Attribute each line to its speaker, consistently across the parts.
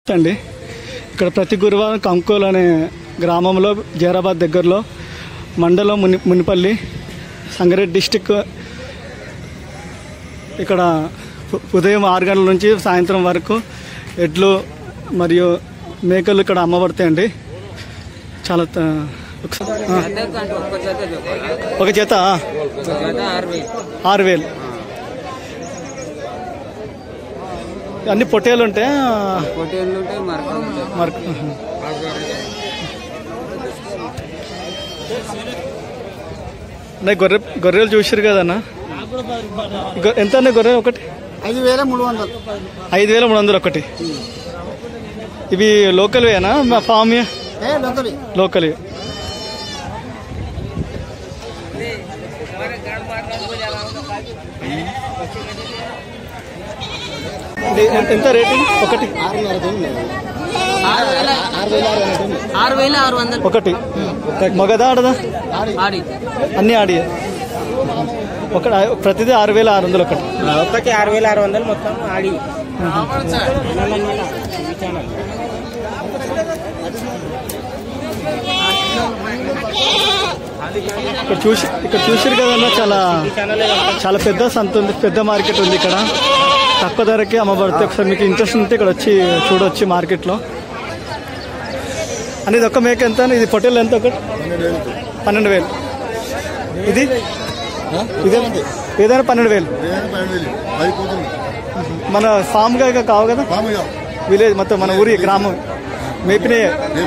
Speaker 1: అండి ఇక్కడ ప్రతి గురువారం కంకోల్ అనే గ్రామంలో జైరాబాద్ దగ్గరలో మండలం ముని మునిపల్లి సంగారెడ్డి డిస్టిక్ ఇక్కడ ఉ- ఉదయం ఆరు గంటల నుంచి సాయంత్రం వరకు ఎడ్లు మరియు మేకలు ఇక్కడ అమ్మబడతాయండి చాలా త- ఒకసారి- ఆ,
Speaker 2: ఒక్క జత చెప్పాలి
Speaker 1: ఒక జత ఆ,
Speaker 2: జత ఆరు వేలు
Speaker 1: ఆరు వేలు అన్ని పొట్టేలు ఉంటాయి
Speaker 2: పొట్టేళ్ళు ఉంటాయి మరక ఉంటాయి
Speaker 1: మరి అన్న గొర్రె గొర్రెలు చూసారు కదన్న గొ- ఎంత అన్న గొర్రె ఒకటి
Speaker 3: ఐదు వేల మూడు వందలు
Speaker 1: ఐదు వేల మూడు వందలు ఒకటి ఇవి లోకల్వేనా మా ఫామ్
Speaker 3: ఏ లొంగలి
Speaker 1: లోకల్ ఎంత రేటింగ్ ఒకటి
Speaker 2: ఆరు వేల ఆరు వందలు
Speaker 1: ఒకటి మగదా ఆడదా
Speaker 2: ఆడి
Speaker 1: అన్ని ఆడి ఒక ప్రతిదీ ఆరు వేల ఆరు వందలు ఒకటి
Speaker 2: ఒక్కటి ఆరు వేల ఆరు వందలు మొత్తం ఆడి
Speaker 1: ఇక్కడ చూసి ఇక్కడ చూసారు కదన్న చాలా చాలా పెద్ద సంత ఉంది పెద్ద మార్కెట్ ఉంది ఇక్కడ తక్కువ ధరకి అమ్మబడితే ఒకసారి మీకు ఇంట్రెస్ట్ ఉంటే ఇక్కడ వచ్చి చూడొచ్చు మార్కెట్లో అనేది ఒక్క మేక ఎంత ఇది పొట్టేలు ఎంత ఒకటి పన్నెండు వేలు ఇది ఇదే ఏదైనా పన్నెండు వేలు మన ఫామ్గా ఇక కావు కదా విలేజ్ మొత్తం మన ఊరి గ్రామం మేపినే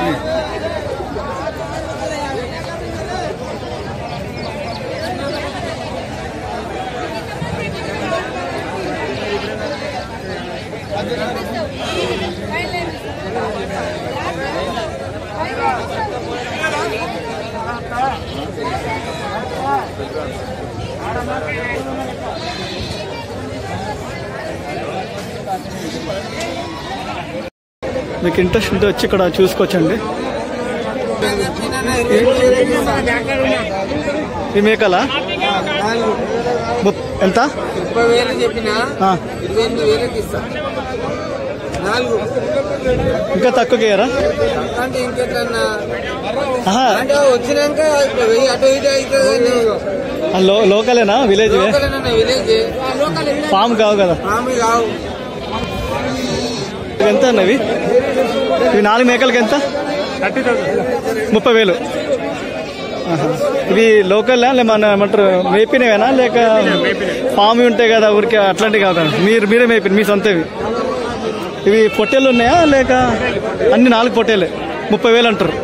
Speaker 1: మీకు ఇంట్రెస్ట్ ఉంటే వచ్చి ఇక్కడ చూసుకోవచ్చండి ఈ మేకలా ముప్- ఎంత
Speaker 2: ముప్పై వేలు చెప్పిన
Speaker 1: ఆ,
Speaker 2: ఇరవై ఎనిమిది వేలకి ఇస్తా నాలుగు
Speaker 1: ఇంకా తక్కువ చేయరా
Speaker 2: అంటే ఇంకెట్లన్నా
Speaker 1: ఆహా,
Speaker 2: అంటే వచ్చినాక వెయ్యి అటు ఇటు అవుతుంది
Speaker 1: ఆ లో- లోకలేనా విలేజ్
Speaker 2: లోకల్ విలేజ్
Speaker 1: ఫామ్ కావు కదా
Speaker 2: మామూలు కావు
Speaker 1: ఇవి ఎంత అన్నవి ఇవి నాలుగు మేకలకి ఎంత ముప్పై వేలు ఆహా. ఇవి లోకల్ లే మన ఏమంటారు మేపినవేనా లేక ఫామ్ ఉంటాయి కదా ఊరికి అట్లాంటివి కాదు కదా మీరు మీరే మేపిన మీ సొంతవి ఇవి పొట్టేలు ఉన్నాయా లేక అన్ని నాలుగు పొట్టేలే ముప్పై వేలు అంటారు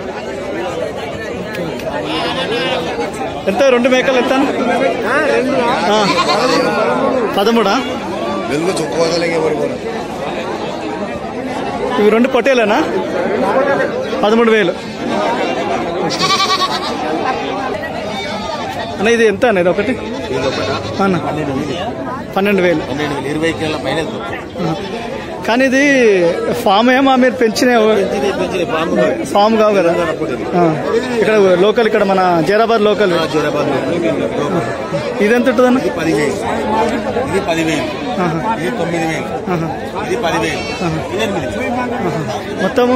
Speaker 1: ఎంత రెండు మేకలు ఎంత ఆ. పదమూడా
Speaker 4: వెలుగు చుక్కోదలగే పడిపోయినా
Speaker 1: ఇవి రెండు పొట్టేలేనా పదమూడు వేలు అన్న ఇది ఎంత అన్న ఇది ఒకటి అన్న పన్నెండు వేలు
Speaker 4: పన్నెండు వేలు ఇరవై కిలోల పైన
Speaker 1: ఆ. కానీ ఇది ఫామ్ ఏమా మీరు పెంచిన ఫామ్ కావు కదా ఆ. ఇక్కడ లోకల్ ఇక్కడ మన జైరాబాద్ లోకల్
Speaker 4: జోరాబాద్
Speaker 1: ఇది ఎంత ఉంటుంది అన్న
Speaker 4: ఇది పదివేలు ఇది పదివేలు
Speaker 1: ఆహా.
Speaker 4: ఇది తొమ్మిది వేలు
Speaker 1: ఆహా.
Speaker 4: ఇది పదివేలు ఇది ఎనిమిది
Speaker 1: ఆహా. మొత్తము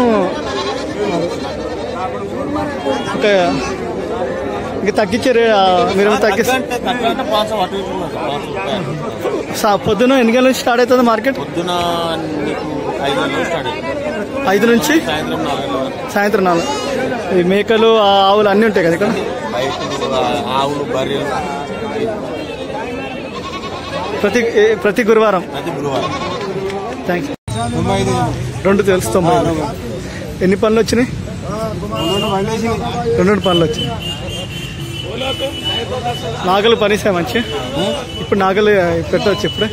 Speaker 1: ఒక ఇంకా తగ్గించే రే- ఆ, మీరు తగ్గిస్తే
Speaker 4: అంటే తక్కువ అంటే పాంచం అటు ఇటు ఉన్నది. పాంచం రూపాయలు.
Speaker 1: సా- పొద్దున ఎన్ని గంటల నుంచి స్టార్ట్ అవుతుంది మార్కెట్
Speaker 4: పొద్దున నీకు ఐదు గంటలకు స్టార్ట్ అవుతుంది
Speaker 1: ఐదు నుంచి
Speaker 4: సాయంత్రం నాలుగు గంటల వరకు
Speaker 1: సాయంత్రం నాలుగు ఈ మేకలు ఆ ఆవులు అన్నీ ఉంటాయి కదా ఇక్కడ
Speaker 4: బయట ఆవులు బర్రెలు
Speaker 1: ప్రతి ఏ- ప్రతి గురువారం
Speaker 4: ప్రతి గురువారం
Speaker 1: థ్యాంక్స్ రెండు తెలుస్తాం ఎన్ని పనులు వచ్చినాయి రెండు రెండు పనులు వచ్చినాయి నాగలు పనిసా మంచి ఇప్పుడు నాగలు పెట్టవచ్చు ఇప్పుడే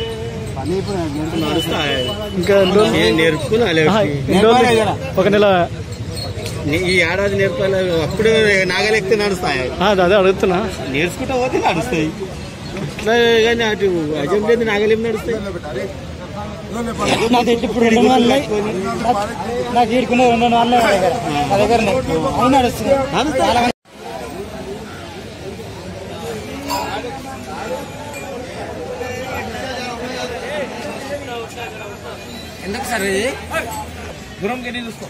Speaker 1: ఇంకా ఎన్ని రోజులు?
Speaker 4: నేర్పుకోవాలి
Speaker 1: ఆహా, ఎన్ని రోజులు? ఒక నెల
Speaker 4: ఈ ఏడాది నేర్పాలి అప్పుడు నాగలెక్కితే నడుస్తాయి
Speaker 1: ఆ, అదే అడుగుతున్నా
Speaker 4: నేర్చుకుంటా పోతే నడుస్తాయి ఇట్లా కానీ అటు అజంబ్లీ నాగలేం నడుస్తాయి
Speaker 3: నాకు ఇప్పుడు రెండు వందలు నాకు ఈడుకున్న రెండు వందలు నా దగ్గర నా దగ్గర అవును నడుస్తుంది
Speaker 4: నడుస్తాయి
Speaker 2: ఎందుకు సార్ ఇది దూరం కెళ్ళి చూసుకో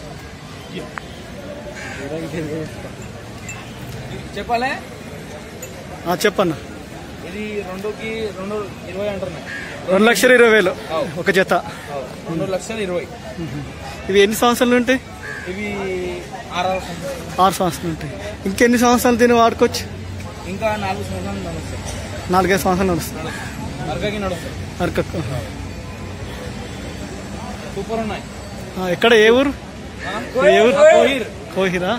Speaker 2: చెప్పాలే
Speaker 1: ఆ, చెప్పన్న
Speaker 2: ఇది రెండుకి రెండు ఇరవై అంటున్నాయి
Speaker 1: రెండు లక్షల ఇరవై వేలు ఒక జత
Speaker 2: రెండు లక్షల ఇరవై
Speaker 1: ఇవి ఎన్ని సంవత్సరాలు ఉంటాయి
Speaker 2: ఇవి ఆరవ సంవత్సరం
Speaker 1: ఆరు సంవత్సరాలు ఉంటాయి ఇంకెన్ని సంవత్సరాలు దీన్ని వాడుకోవచ్చు
Speaker 2: ఇంకా నాలుగు సంవత్సరాలు నడుస్తాయి
Speaker 1: నాలుగైదు సంవత్సరాలు నడుస్తుంది
Speaker 2: అరకకి నడుస్తాయి
Speaker 1: అరకకు
Speaker 2: సూపర్ ఉన్నాయి
Speaker 1: ఆ, ఎక్కడ ఏ ఊరు ఏ ఊరు
Speaker 2: కోహిర్
Speaker 1: కోహిరా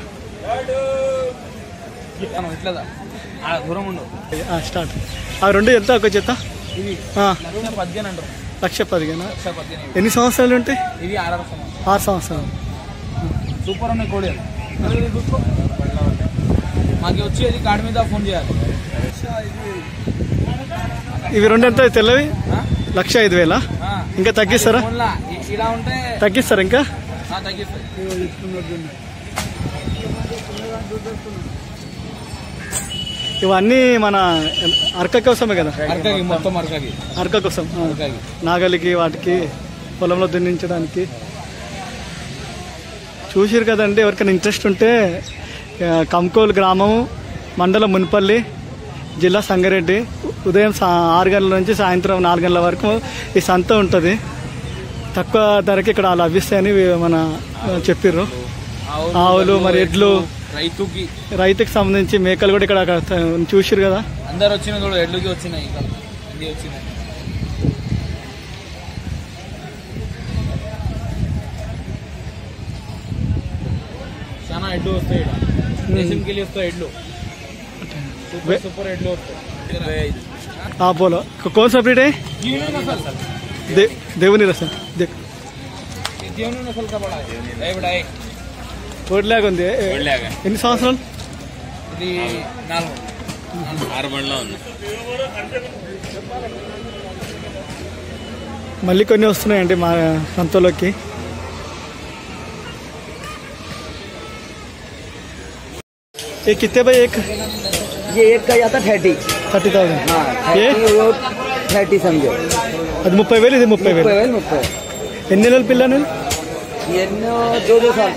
Speaker 2: మనం ఇట్లా ఆ దూరం ఉండవు
Speaker 1: ఆ, స్టార్ట్ ఆ రెండు ఎంత ఒక జత
Speaker 2: ఇవి
Speaker 1: ఆ,
Speaker 2: లక్ష పద్దెని అంటారు
Speaker 1: లక్ష పదిహేనా
Speaker 2: లక్ష పద్దెని
Speaker 1: ఎన్ని సంవత్సరాలు ఉంటాయి
Speaker 2: ఇవి ఆరవ సంవత్సరం
Speaker 1: ఆరు సంవత్సరాలు
Speaker 2: సూపర్ ఉన్నాయి కోడి అది చూసుకో మాకు వచ్చేది కార్డు మీద ఫోన్ చేయాలి
Speaker 1: ఇవి రెండు ఎంత తెల్లవి
Speaker 2: ఆ?
Speaker 1: లక్ష ఐదు వేలా
Speaker 2: ఆ.
Speaker 1: ఇంకా తగ్గిస్తారా
Speaker 2: ఫోన్లా ఇ- ఇలా ఉంటే
Speaker 1: తగ్గిస్తారా ఇంకా
Speaker 2: ఆ, తగ్గిస్తాయి
Speaker 1: ఇవన్నీ మన అరక కోసమే కదా
Speaker 2: అరకకి మొత్తం అరకకి
Speaker 1: అరక కోసం ఆ.
Speaker 2: అరకకి
Speaker 1: నాగలికి వాటికి పొలంలో దున్నించడానికి చూసిరు కదండి ఎవరికైనా ఇంట్రెస్ట్ ఉంటే ఆ, కంకోలు గ్రామం మండలం మున్పల్లి జిల్లా సంగారెడ్డి ఉదయం సా ఆరు గంటల నుంచి సాయంత్రం నాలుగు గంటల వరకు ఈ సంత ఉంటుంది తక్కువ ధరకి ఇక్కడ లభిస్తాయని వీ- మన ఆ, చెప్పిర్రు ఆవులు మరి ఎడ్లు
Speaker 2: రైతుకి
Speaker 1: రైతుకి సంబంధించి మేకలు కూడా ఇక్కడ అక్కడ చూసిరు కదా
Speaker 2: అందరు వచ్చిన చూడు ఎడ్లుకి వచ్చినాయి ఇక్కడ అన్ని వచ్చినాయి చాలా ఎడ్లు వస్తాయి ఇక్కడ దేశంకి వెళ్ళి వస్తాయి ఎడ్లు సూపర్ సూపర్ ఎడ్లు వస్తాయి ఇరవై ఐదు
Speaker 1: ఆ పోలో कौन सा ब्रीड है
Speaker 2: जीवनी नस्ल सर
Speaker 1: दे, देवनी रसन देख
Speaker 2: ये जीवनी नस्ल का बड़ा है ये बड़ा है
Speaker 1: ఒడిలాగా ఉంది ఏ-
Speaker 2: ఒడిలాగా.
Speaker 1: ఎన్ని సంవత్సరాలు
Speaker 2: ఇది నాలుగు ఆరు బండ్లో ఉంది
Speaker 1: మళ్ళీ కొన్ని వస్తున్నాయండి మా సంతలోకి ये कितने भाई एक
Speaker 3: ये एक का जाता थर्टी
Speaker 1: థర్టీ థౌసండ్ ఏ
Speaker 3: वो थर्टी समझो
Speaker 1: అది ముప్పై వేలు ఇది ముప్పై వేలు
Speaker 3: मुప్పై వేలు ముప్పై
Speaker 1: ఎన్ని నెలల పిల్లని
Speaker 3: ఎన్నో దో దో సార్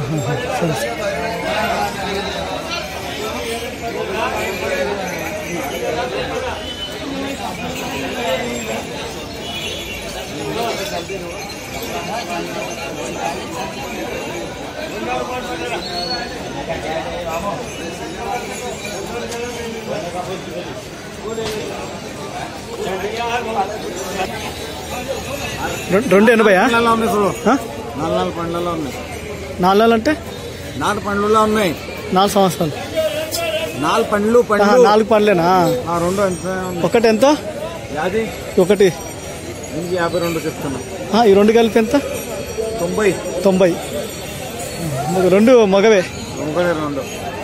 Speaker 1: రెం- రెండు ఎనభయా
Speaker 4: పండ్లలో ఉన్నాయి చూడు
Speaker 1: ఆ?
Speaker 4: నాలుగు నాలుగు పండ్లలో ఉన్నాయి
Speaker 1: నాలుగు నెలలు అంటే
Speaker 4: నాలుగు పండ్లలో ఉన్నాయి
Speaker 1: నాలుగు సంవత్సరాలు
Speaker 4: నాలుగు పండ్లు
Speaker 1: ఆహా,
Speaker 4: పండ్లు
Speaker 1: నాలుగు పనులేనా
Speaker 4: ఆ రెండు ఎంత ఉంది?
Speaker 1: ఒకటి ఎంత
Speaker 4: అది
Speaker 1: ఒకటి
Speaker 4: దీనికి యాభై రెండు చెప్తున్నా
Speaker 1: ఆ, ఈ రెండు కలిపి ఎంత
Speaker 4: తొంభై
Speaker 1: తొంభై రెండు మగవే
Speaker 4: తొంభై రెండు